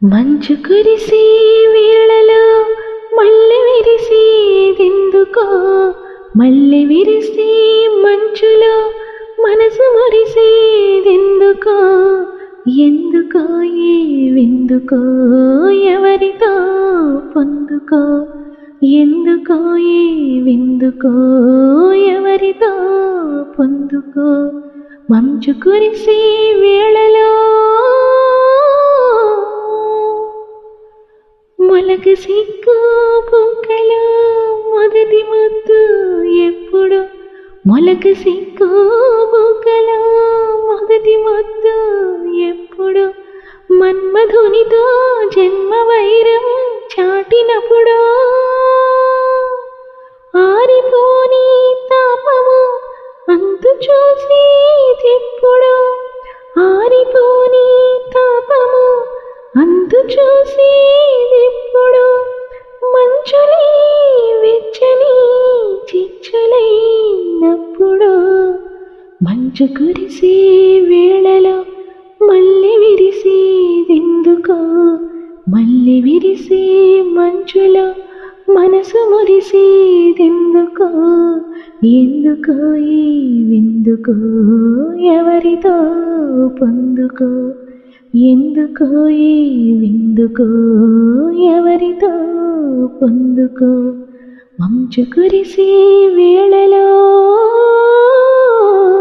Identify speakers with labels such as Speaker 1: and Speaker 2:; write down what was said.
Speaker 1: మంచు కురిసే వేళలో మల్లె విరిసేదెందుకో మల్లె విరిసే మంచులో మనసు మురిసేదెందుకో ఎందుకో ఏ విందుకో ఎవరితో పొందుకో ఎందుకో ఏ విందుకో ఎవరితో పొందుకో మంచు కురిసే వేళలో మొలక సిగ్గు బుగ్గలో మొదటి ముద్దు ఎప్పుడు మొలక సిగ్గు బుగ్గలో మొదటి ముద్దు ఎప్పుడు మన్మధునితో జన్మ వైరం చాటినప్పుడు ఆరిపోని తాపము అంతు చూసి ఎప్పుడు ఆరిపోని తాపము అంతు చూసి ఎప్పుడు మంచులై వెచ్చని చిచ్చులైనప్పుడు మంచు కురిసే వేళలో మళ్ళీ విరిసేదెందుకో మళ్ళీ విరిసే మంచులో మనసు మురిసేదెందుకో ఎందుకో ఈ విందుకో ఎవరితో పొందుకో ఎందుకో ఈ విందుకో ఎవరితో పొందుకో మంచు కురిసే వేళలో